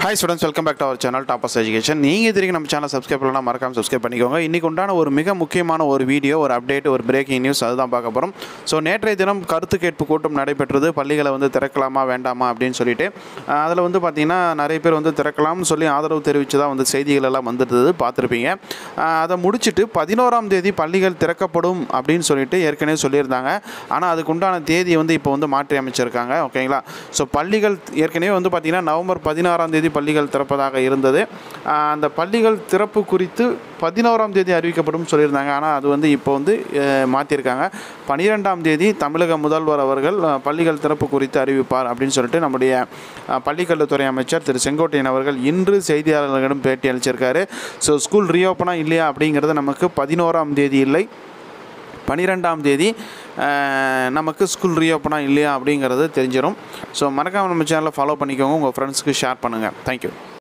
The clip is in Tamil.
hi students welcome back to our channel toppers education நீங்கள் இதுவரைக்கும் நம்ம சேனல் சப்ஸ்கிரைப் பண்ணலாம் மறக்காம சப்ஸ்கிரைப் பண்ணிக்கோங்க இன்றைக்கி உண்டான ஒரு மிக முக்கியமான ஒரு வீடியோ ஒரு அப்டேட் ஒரு பிரேக்கிங் நியூஸ் அதுதான் பார்க்க போகிறோம் ஸோ நேற்றைய தினம் கருத்து கேட்பு கூட்டம் நடைபெற்றது பள்ளிகளை வந்து திறக்கலாமா வேண்டாமா அப்படின்னு சொல்லிட்டு அதில் வந்து பார்த்திங்கன்னா நிறைய பேர் வந்து திறக்கலாம்னு சொல்லி ஆதரவு தெரிவித்து தான் வந்து செய்திகள் எல்லாம் வந்துருந்தது பார்த்துருப்பீங்க ஆஹ் அதை முடிச்சுட்டு பதினோராம் தேதி பள்ளிகள் திறக்கப்படும் அப்படின்னு சொல்லிட்டு ஏற்கனவே சொல்லியிருந்தாங்க ஆனால் அதுக்கு உண்டான தேதியை வந்து இப்போ வந்து மாற்றி அமைச்சிருக்காங்க ஓகேங்களா ஸோ பள்ளிகள் ஏற்கனவே வந்து பார்த்திங்கன்னா நவம்பர் பதினாறாம் தேதி பள்ளிகள் திறப்பதாக இருந்தது ஆஹ் அந்த பள்ளிகள் திறப்பு குறித்து பதினோராம் தேதி அறிவிக்கப்படும் சொல்லியிருந்தாங்க ஆனால் அது வந்து இப்போ வந்து அஹ், மாற்றிருக்காங்க பன்னிரெண்டாம் தேதி தமிழக முதல்வர் அவர்கள் அஹ், பள்ளிகள் திறப்பு குறித்து அறிவிப்பார் அப்படின்னு சொல்லிட்டு நம்முடைய அஹ், பள்ளிக்கல்வித்துறை அமைச்சர் திரு செங்கோட்டையன் அவர்கள் இன்று செய்தியாளர்களிடம் பேட்டி அளிச்சிருக்காரு ஸோ ஸ்கூல் ரீஓப்பனா இல்லையா அப்படிங்கிறது நமக்கு பதினோராம் தேதி இல்லை பன்னிரெண்டாம் தேதி அஹ், நமக்கு ஸ்கூல் ரீஓப்பனா இல்லையா அப்படிங்கிறது தெரிஞ்சிடும் ஸோ மறக்காம நம்ம சேனலை ஃபாலோ பண்ணிக்கோங்க உங்கள் ஃப்ரெண்ட்ஸ்க்கு ஷேர் பண்ணுங்கள் தேங்க்யூ